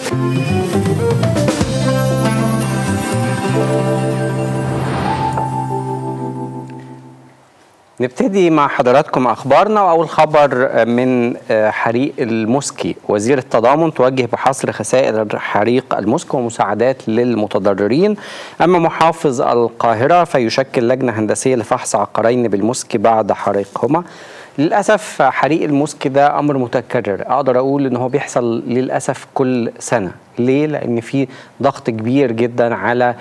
نبتدي مع حضراتكم اخبارنا واول خبر من حريق المسكي وزير التضامن توجه بحصر خسائر حريق المسكي ومساعدات للمتضررين اما محافظ القاهره فيشكل لجنه هندسيه لفحص عقارين بالمسكي بعد حريقهما للاسف حريق المسك ده امر متكرر اقدر اقول ان هو بيحصل للاسف كل سنه ليه لان في ضغط كبير جدا على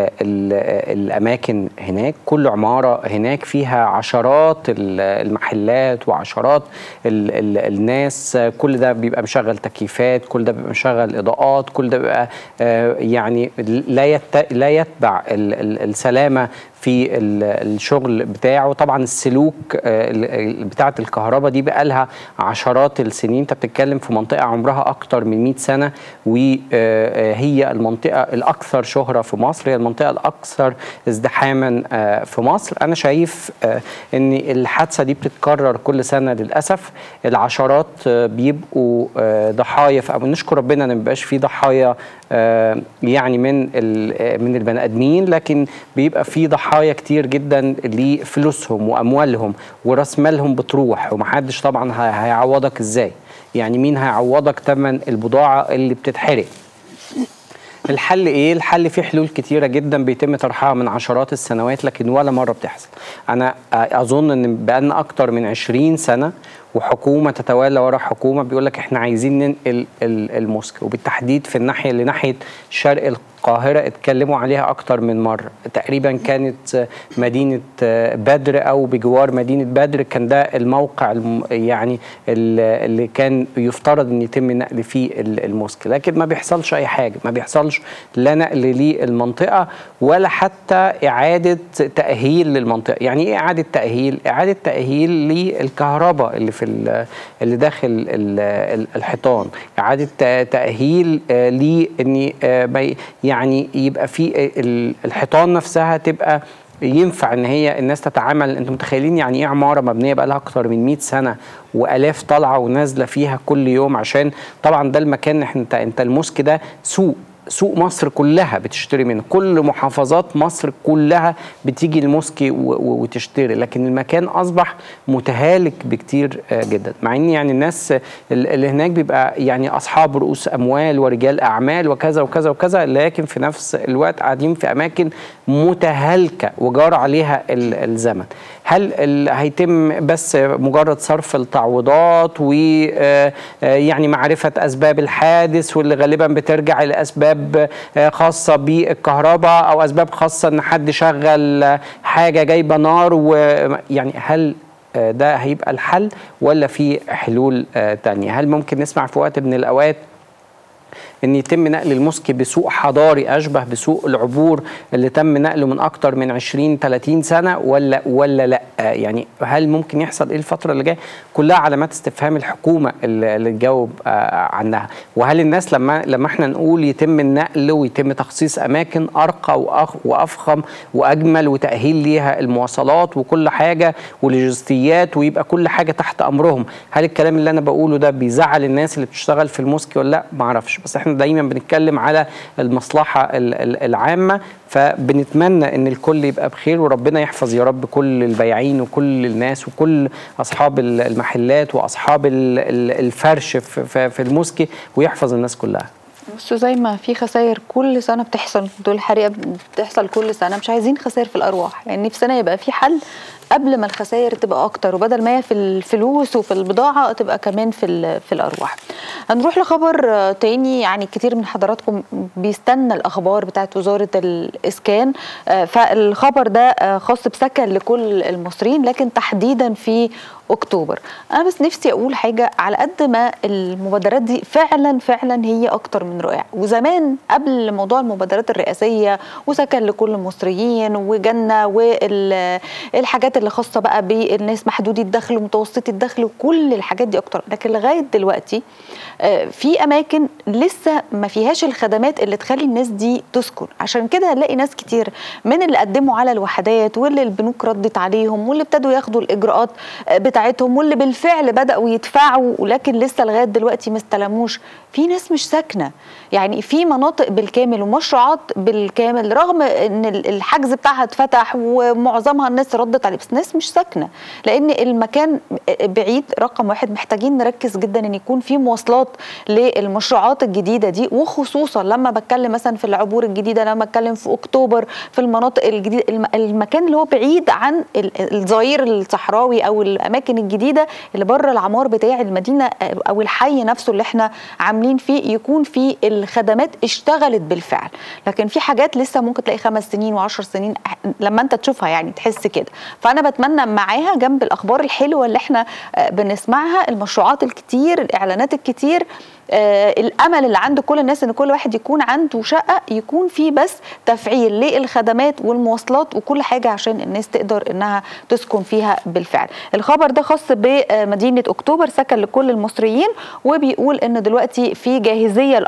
الاماكن هناك كل عماره هناك فيها عشرات المحلات وعشرات ال ال الناس كل ده بيبقى مشغل تكييفات كل ده بيبقى مشغل اضاءات كل ده بيبقى يعني لا يت لا يتبع السلامه في الشغل بتاعه طبعا السلوك بتاعه الكهرباء دي بقى لها عشرات السنين انت بتتكلم في منطقه عمرها اكتر من 100 سنه وهي المنطقه الاكثر شهره في مصر هي المنطقه الاكثر ازدحاما في مصر انا شايف ان الحادثه دي بتتكرر كل سنه للاسف العشرات بيبقوا ضحايا نشكر ربنا ان ما بيبقاش في ضحايا يعني من من البني ادمين لكن بيبقى في ضحايا كتير جدا لفلوسهم واموالهم وراس مالهم بتروح ومحدش طبعا هيعوضك ازاي يعني مين هيعوضك ثمن البضاعه اللي بتتحرق الحل ايه الحل فيه حلول كتيره جدا بيتم طرحها من عشرات السنوات لكن ولا مره بتحصل انا اظن ان بقالنا اكتر من 20 سنه وحكومه تتوالى ورا حكومه بيقول لك احنا عايزين ننقل المسك وبالتحديد في الناحيه اللي ناحيه شرق القاهره اتكلموا عليها اكتر من مره تقريبا كانت مدينه بدر او بجوار مدينه بدر كان ده الموقع يعني اللي كان يفترض ان يتم نقل فيه المسك لكن ما بيحصلش اي حاجه ما بيحصلش لا نقل للمنطقه ولا حتى اعاده تاهيل للمنطقه يعني ايه اعاده تاهيل اعاده تاهيل للكهرباء اللي في اللي داخل الحيطان اعاده تاهيل لان يعني يبقى في الحيطان نفسها تبقى ينفع ان هي الناس تتعامل انتم متخيلين يعني ايه عماره مبنيه بقى لها اكتر من 100 سنه والاف طالعه ونازله فيها كل يوم عشان طبعا ده المكان انت انت المسك ده سوق سوق مصر كلها بتشتري منه كل محافظات مصر كلها بتيجي المسكي وتشتري لكن المكان اصبح متهالك بكتير جدا مع ان يعني الناس اللي هناك بيبقى يعني اصحاب رؤوس اموال ورجال اعمال وكذا وكذا وكذا لكن في نفس الوقت قاعدين في اماكن متهالكه وجار عليها الزمن هل هيتم بس مجرد صرف التعويضات ويعني معرفه اسباب الحادث واللي غالبا بترجع لاسباب خاصه بالكهرباء او اسباب خاصه ان حد شغل حاجه جايبه نار ويعني هل ده هيبقى الحل ولا في حلول تانية هل ممكن نسمع في وقت من الاوقات ان يتم نقل المسك بسوق حضاري اشبه بسوق العبور اللي تم نقله من اكتر من 20 30 سنه ولا ولا لا يعني هل ممكن يحصل ايه الفتره اللي جايه كلها علامات استفهام الحكومه اللي تجاوب عنها وهل الناس لما لما احنا نقول يتم النقل ويتم تخصيص اماكن ارقى وافخم واجمل وتاهيل ليها المواصلات وكل حاجه ولوجستيات ويبقى كل حاجه تحت امرهم هل الكلام اللي انا بقوله ده بيزعل الناس اللي بتشتغل في المسك ولا لا ما اعرفش بس احنا دايما بنتكلم على المصلحه العامه فبنتمنى ان الكل يبقى بخير وربنا يحفظ يا رب كل البياعين وكل الناس وكل اصحاب المحلات واصحاب الفرش في المسكي ويحفظ الناس كلها بصوا زي ما في خسائر كل سنه بتحصل دول حريقه بتحصل كل سنه مش عايزين خسائر في الارواح يعني نفسنا يبقى في حل قبل ما الخسائر تبقى اكتر وبدل ما هي في الفلوس وفي البضاعه تبقى كمان في في الارواح هنروح لخبر تاني يعني كتير من حضراتكم بيستنى الاخبار بتاعت وزاره الاسكان فالخبر ده خاص بسكن لكل المصريين لكن تحديدا في اكتوبر انا بس نفسي اقول حاجه على قد ما المبادرات دي فعلا فعلا هي اكتر من رائعه وزمان قبل موضوع المبادرات الرئاسيه وسكن لكل المصريين وجنه والحاجات الحاجات اللي خاصه بقى بالناس محدودي الدخل ومتوسطي الدخل وكل الحاجات دي اكتر لكن لغايه دلوقتي في اماكن لسه ما فيهاش الخدمات اللي تخلي الناس دي تسكن عشان كده هنلاقي ناس كتير من اللي قدموا على الوحدات واللي البنوك ردت عليهم واللي ابتدوا ياخدوا الاجراءات بتاعتهم واللي بالفعل بداوا يدفعوا ولكن لسه لغايه دلوقتي ما استلموش في ناس مش ساكنه يعني في مناطق بالكامل ومشروعات بالكامل رغم ان الحجز بتاعها اتفتح ومعظمها الناس ردت عليه بس ناس مش ساكنه لان المكان بعيد رقم واحد محتاجين نركز جدا ان يكون في مواصلات للمشروعات الجديده دي وخصوصا لما بتكلم مثلا في العبور الجديده لما بتكلم في اكتوبر في المناطق الجديده المكان اللي هو بعيد عن الظهير الصحراوي او الاماكن الجديده اللي بره العمار بتاع المدينه او الحي نفسه اللي احنا عاملين فيه يكون في الخدمات اشتغلت بالفعل لكن في حاجات لسه ممكن تلاقي خمس سنين وعشر سنين لما انت تشوفها يعني تحس كده فانا بتمنى معاها جنب الاخبار الحلوه اللي احنا بنسمعها المشروعات الكتير الاعلانات الكتير آه الامل اللي عند كل الناس ان كل واحد يكون عنده شقه يكون في بس تفعيل للخدمات والمواصلات وكل حاجه عشان الناس تقدر انها تسكن فيها بالفعل. الخبر ده خاص بمدينه اكتوبر سكن لكل المصريين وبيقول ان دلوقتي في جاهزيه ل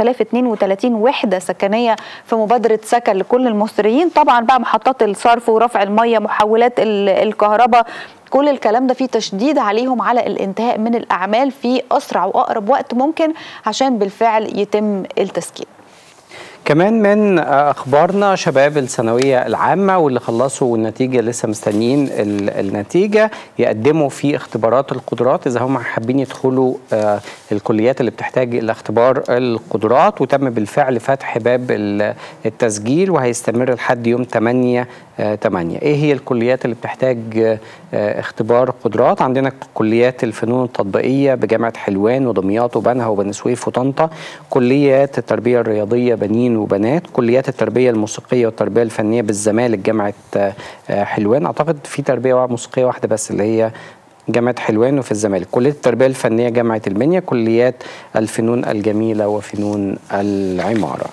4032 وحده سكنيه في مبادره سكن لكل المصريين طبعا بقى محطات الصرف ورفع الميه محولات الكهرباء كل الكلام ده فيه تشديد عليهم على الانتهاء من الاعمال في اسرع واقرب وقت ممكن عشان بالفعل يتم التسكين كمان من اخبارنا شباب الثانويه العامه واللي خلصوا النتيجه لسه مستنيين النتيجه يقدموا في اختبارات القدرات اذا هم حابين يدخلوا الكليات اللي بتحتاج الى اختبار القدرات وتم بالفعل فتح باب التسجيل وهيستمر لحد يوم 8 8 ايه هي الكليات اللي بتحتاج اختبار قدرات عندنا كليات الفنون التطبيقيه بجامعه حلوان ودمياط وبنها وبني سويف وطنطا كليات التربيه الرياضيه بنين وبنات كليات التربيه الموسيقيه والتربيه الفنيه بالزمالك جامعه حلوان اعتقد في تربيه موسيقيه واحده بس اللي هي جامعة حلوان وفي الزمالك كلية التربية الفنية جامعة المنيا كليات الفنون الجميلة وفنون العمارة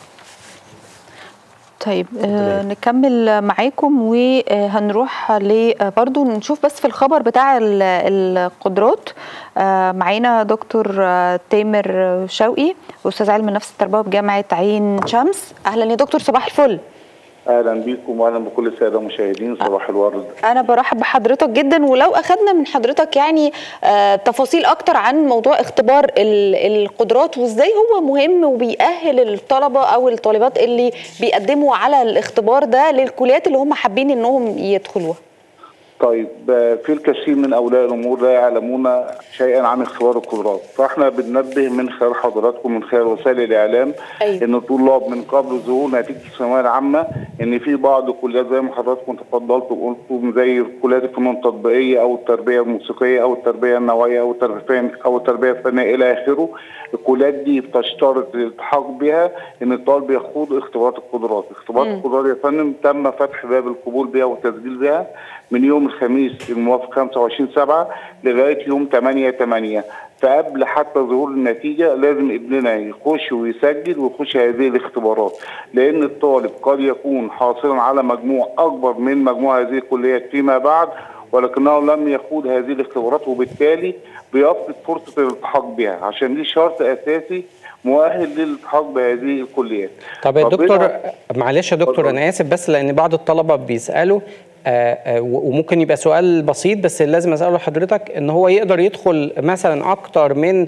طيب آه نكمل معاكم وهنروح برضو نشوف بس في الخبر بتاع القدرات آه معانا دكتور آه تامر شوقي استاذ علم النفس التربوي بجامعه عين شمس اهلا يا دكتور صباح الفل اهلا بيكم واهلا بكل الساده المشاهدين صباح الورد انا برحب بحضرتك جدا ولو اخذنا من حضرتك يعني آه تفاصيل اكتر عن موضوع اختبار القدرات وازاي هو مهم وبيأهل الطلبه او الطالبات اللي بيقدموا على الاختبار ده للكليات اللي هم حابين انهم يدخلوها طيب في الكثير من اولياء الامور لا يعلمون شيئا عن اختبار القدرات فاحنا بننبه من خلال حضراتكم من خلال وسائل الاعلام أيوة. ان الطلاب من قبل ظهور نتيجه الثانويه العامه ان في بعض الكليات زي ما حضراتكم تفضلتوا وقلتوا زي كليات الفنون التطبيقيه او التربيه الموسيقيه او التربيه النوعيه او التربيه او التربيه الفنيه الى اخره الكليات دي بتشترط الالتحاق بها ان الطالب يخوض اختبارات القدرات، اختبارات م. القدرات يا فندم تم فتح باب القبول بها والتسجيل بها من يوم الخميس الموافق 25 7 لغايه يوم 8 8 فقبل حتى ظهور النتيجه لازم ابننا يخش ويسجل ويخش هذه الاختبارات لان الطالب قد يكون حاصلا على مجموع اكبر من مجموع هذه الكليات فيما بعد ولكنه لم يخوض هذه الاختبارات وبالتالي بيفقد فرصه الالتحاق بها عشان دي شرط اساسي مؤهل للالتحاق بهذه الكليات طب يا دكتور معلش يا دكتور انا اسف بس لان بعض الطلبه بيسالوا آآ آآ وممكن يبقى سؤال بسيط بس لازم اساله لحضرتك ان هو يقدر يدخل مثلا اكتر من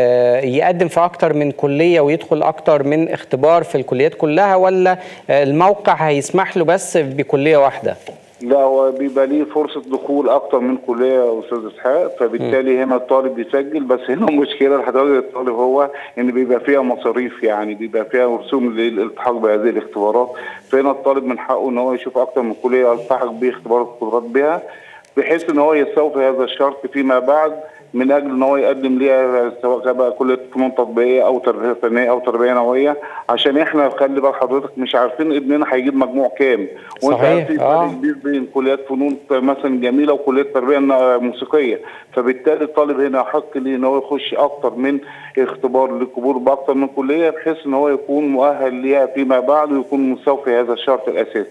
يقدم في اكتر من كليه ويدخل اكتر من اختبار في الكليات كلها ولا الموقع هيسمح له بس بكليه واحده؟ لا هو بيبقى ليه فرصه دخول اكتر من كليه يا استاذ اسحاق فبالتالي هنا الطالب بيسجل بس هنا المشكله لحضرتك الطالب هو ان بيبقى فيها مصاريف يعني بيبقى فيها رسوم للالتحاق بهذه الاختبارات فهنا الطالب من حقه ان هو يشوف اكتر من كليه يلتحق باختبارات القدرات بها بحيث ان هو يستوفي هذا الشرط فيما بعد من اجل ان هو يقدم ليها سواء بقى كليه فنون تطبيقيه او تربيه فنيه او تربيه نوعيه عشان احنا خلي بال حضرتك مش عارفين ابننا هيجيب مجموع كام وانت عارف في فرق كبير بين كليات فنون مثلا جميله وكليه تربيه موسيقيه فبالتالي الطالب هنا حق ليه ان هو يخش اكتر من اختبار للقبول باكتر من كليه بحيث ان هو يكون مؤهل ليها فيما بعد ويكون مستوفي هذا الشرط الاساسي.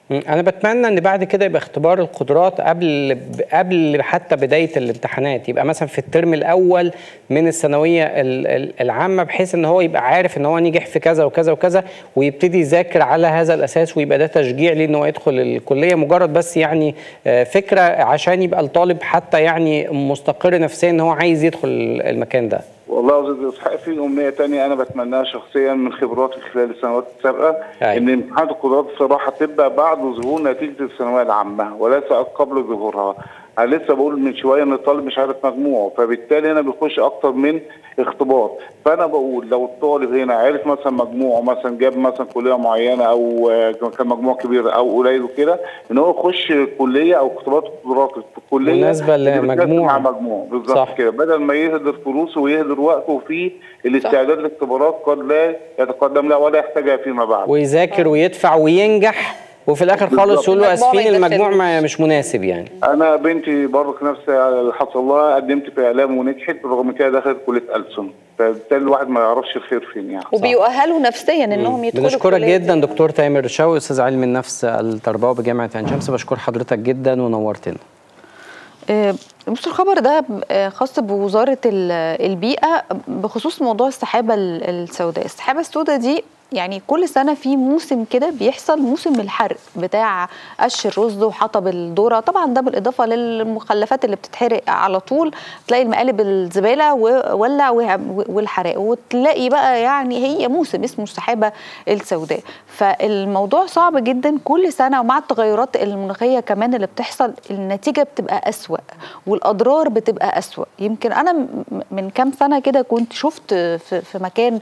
انا بتمنى ان بعد كده يبقى اختبار القدرات قبل قبل حتى بدايه الامتحانات يبقى مثلا في الترم الاول من الثانويه العامه بحيث ان هو يبقى عارف ان هو نجح في كذا وكذا وكذا ويبتدي يذاكر على هذا الاساس ويبقى ده تشجيع ليه ان هو يدخل الكليه مجرد بس يعني فكره عشان يبقى الطالب حتى يعني مستقر نفسيا ان هو عايز يدخل المكان ده والله يا استاذ اسحاق في امنيه ثانيه انا بتمناها شخصيا من خبراتي خلال السنوات السابقه أي. ان امتحانات القدرات بصراحه تبقى بعد ظهور نتيجه الثانويه العامه وليس قبل ظهورها انا لسه بقول من شويه ان الطالب مش عارف مجموعه فبالتالي هنا بيخش اكتر من اختبار فانا بقول لو الطالب هنا عرف مثلا مجموعه مثلا جاب مثلا كليه معينه او كان مجموع كبير او قليل وكده ان هو يخش كليه او اختبارات القدرات في الكليه بالنسبه لمجموع مجموع بالظبط كده بدل ما يهدر فلوسه ويهدر وقته في الاستعداد لاختبارات قد لا يتقدم لها ولا يحتاجها فيما بعد ويذاكر ويدفع وينجح وفي الاخر خالص يقول له اسفين المجموع ما مش مناسب يعني انا بنتي برضك نفس اللي حصل لها قدمت في اعلام ونجحت رغم كده دخلت كليه ألسن فبالتالي الواحد ما يعرفش الخير فين يعني وبيؤهلوا نفسيا انهم يدخلوا بنشكرك جدا دكتور تامر شوقي استاذ علم النفس التربوي بجامعه عين شمس بشكر حضرتك جدا ونورتنا بص الخبر ده خاص بوزاره البيئه بخصوص موضوع السحابه السوداء السحابه السوداء دي يعني كل سنه في موسم كده بيحصل موسم الحرق بتاع قش الرز وحطب الذره طبعا ده بالاضافه للمخلفات اللي بتتحرق على طول تلاقي المقالب الزباله وولع والحرائق وتلاقي بقى يعني هي موسم اسمه السحابه السوداء فالموضوع صعب جدا كل سنه ومع التغيرات المناخيه كمان اللي بتحصل النتيجه بتبقى اسوا والاضرار بتبقى اسوا يمكن انا من كام سنه كده كنت شفت في مكان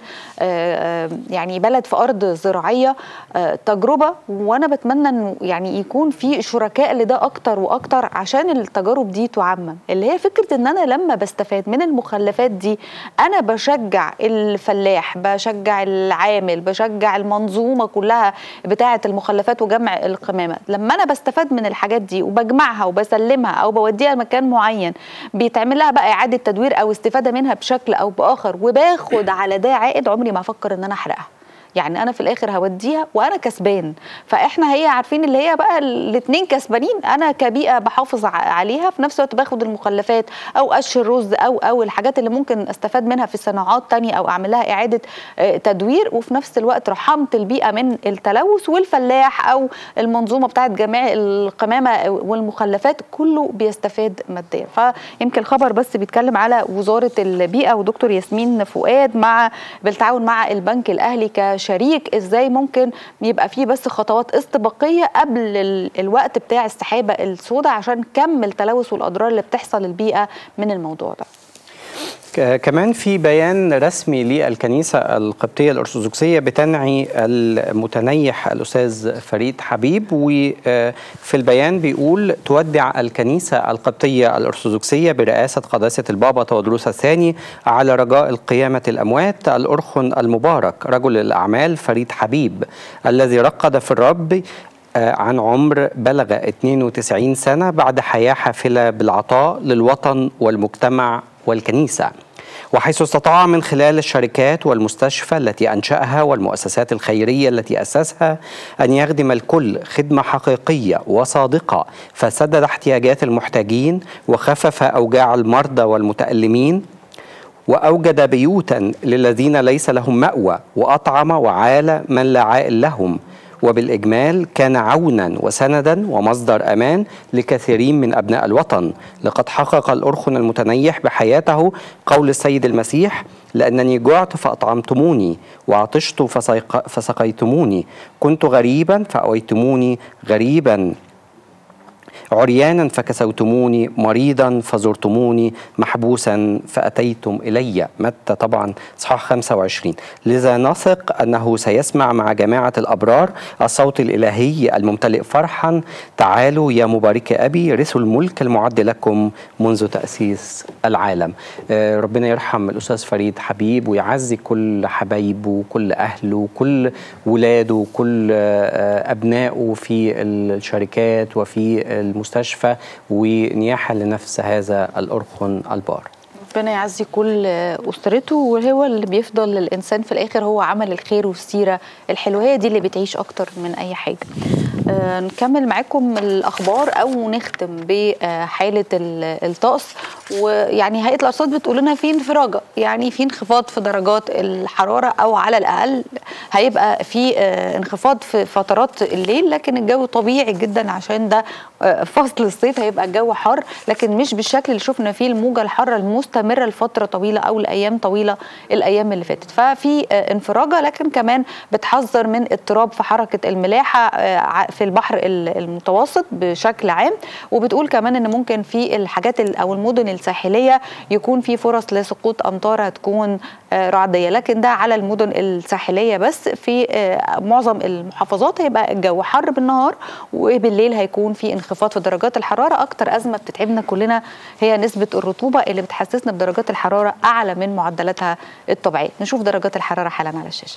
يعني بلد في ارض زراعيه تجربه وانا بتمنى انه يعني يكون في شركاء لده اكتر واكتر عشان التجارب دي تعمم اللي هي فكره ان انا لما بستفاد من المخلفات دي انا بشجع الفلاح بشجع العامل بشجع المنظومه كلها بتاعه المخلفات وجمع القمامه لما انا بستفاد من الحاجات دي وبجمعها وبسلمها او بوديها لمكان معين بيتعمل لها بقى اعاده تدوير او استفاده منها بشكل او باخر وباخد على ده عائد عمري ما افكر ان انا احرقها يعني انا في الاخر هوديها وانا كسبان فاحنا هي عارفين اللي هي بقى الاثنين كسبانين انا كبيئه بحافظ عليها في نفس الوقت باخد المخلفات او قش الرز او او الحاجات اللي ممكن استفاد منها في صناعات تانية او اعمل لها اعاده تدوير وفي نفس الوقت رحمت البيئه من التلوث والفلاح او المنظومه بتاعت جميع القمامه والمخلفات كله بيستفاد ماديا فيمكن الخبر بس بيتكلم على وزاره البيئه ودكتور ياسمين فؤاد مع بالتعاون مع البنك الاهلي ك شريك ازاي ممكن يبقى فيه بس خطوات استباقيه قبل الوقت بتاع السحابه السوداء عشان كم التلوث والاضرار اللي بتحصل للبيئه من الموضوع ده كمان في بيان رسمي للكنيسة القبطية الأرثوذكسية بتنعي المتنيح الأستاذ فريد حبيب وفي البيان بيقول تودع الكنيسة القبطية الأرثوذكسية برئاسة قداسة البابا تودروس الثاني على رجاء القيامة الأموات الأرخن المبارك رجل الأعمال فريد حبيب الذي رقد في الرب عن عمر بلغ 92 سنة بعد حياة حافلة بالعطاء للوطن والمجتمع والكنيسة وحيث استطاع من خلال الشركات والمستشفى التي أنشأها والمؤسسات الخيرية التي أسسها أن يخدم الكل خدمة حقيقية وصادقة فسدد احتياجات المحتاجين وخفف أوجاع المرضى والمتألمين وأوجد بيوتا للذين ليس لهم مأوى وأطعم وعال من لا عائل لهم وبالإجمال كان عونا وسندا ومصدر أمان لكثيرين من أبناء الوطن لقد حقق الأرخن المتنيح بحياته قول السيد المسيح لأنني جعت فأطعمتموني وعطشت فسيق فسقيتموني كنت غريبا فأويتموني غريبا عريانا فكسوتموني مريضا فزرتموني محبوسا فأتيتم إلي متى طبعا صحاح 25 لذا نثق أنه سيسمع مع جماعة الأبرار الصوت الإلهي الممتلئ فرحا تعالوا يا مبارك أبي رثوا الملك المعد لكم منذ تأسيس العالم آه ربنا يرحم الأستاذ فريد حبيب ويعزي كل حبايبه وكل أهله وكل ولاده وكل آه أبنائه في الشركات وفي المستشفى ونياحة لنفس هذا الأرخن البار ربنا يعزي كل اسرته وهو اللي بيفضل للانسان في الاخر هو عمل الخير والسيره الحلوه هي دي اللي بتعيش اكتر من اي حاجه آه نكمل معاكم الاخبار او نختم بحاله الطقس ويعني هيئه الارصاد بتقول لنا في انفراجه يعني في انخفاض في درجات الحراره او على الاقل هيبقى في آه انخفاض في فترات الليل لكن الجو طبيعي جدا عشان ده آه فصل الصيف هيبقى الجو حر لكن مش بالشكل اللي شفنا فيه الموجه الحاره المستمره لفتره طويله او لايام طويله الايام اللي فاتت ففي انفراجه لكن كمان بتحذر من اضطراب في حركه الملاحه في البحر المتوسط بشكل عام وبتقول كمان ان ممكن في الحاجات او المدن الساحليه يكون في فرص لسقوط امطار هتكون رعديه لكن ده على المدن الساحليه بس في معظم المحافظات هيبقى الجو حر بالنهار وبالليل هيكون في انخفاض في درجات الحراره اكتر ازمه بتتعبنا كلنا هي نسبه الرطوبه اللي بتحسسنا بدرجات الحراره اعلى من معدلاتها الطبيعيه نشوف درجات الحراره حالا على الشاشه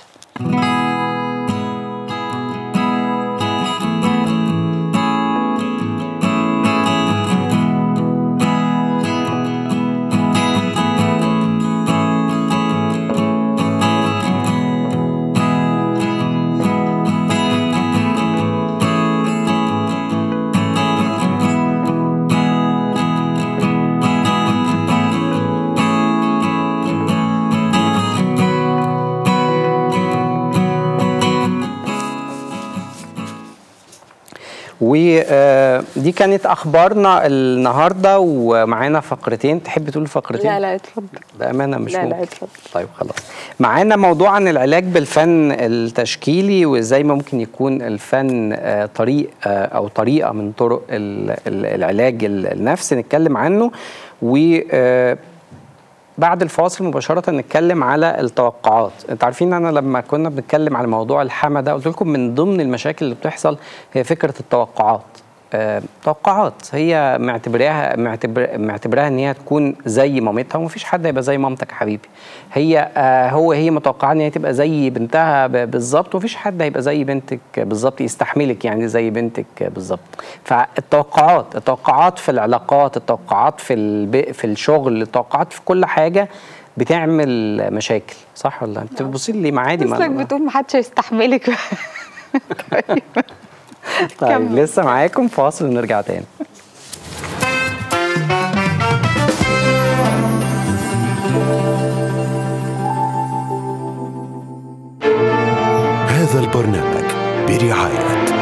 ودي كانت اخبارنا النهارده ومعانا فقرتين تحب تقول فقرتين لا لا اتفضل بامانه مش لا ممكن لا اتفضل طيب خلاص معانا موضوع عن العلاج بالفن التشكيلي وازاي ممكن يكون الفن طريق او طريقه من طرق العلاج النفسي نتكلم عنه و بعد الفاصل مباشرة نتكلم على التوقعات انت عارفين انا لما كنا بنتكلم على موضوع الحما ده قلت لكم من ضمن المشاكل اللي بتحصل هي فكرة التوقعات آه، توقعات هي معتبراها معتبر معتبراها ان هي تكون زي مامتها ومفيش حد هيبقى زي مامتك يا حبيبي هي آه هو هي متوقعه ان هي تبقى زي بنتها بالظبط ومفيش حد هيبقى زي بنتك بالظبط يستحملك يعني زي بنتك بالظبط فالتوقعات التوقعات في العلاقات التوقعات في الب... في الشغل التوقعات في كل حاجه بتعمل مشاكل صح ولا انت بتبصي لي معادي اصلك بتقول ما حدش هيستحملك طيب طيب لسه معاكم فاصل ونرجع تاني هذا البرنامج برعاية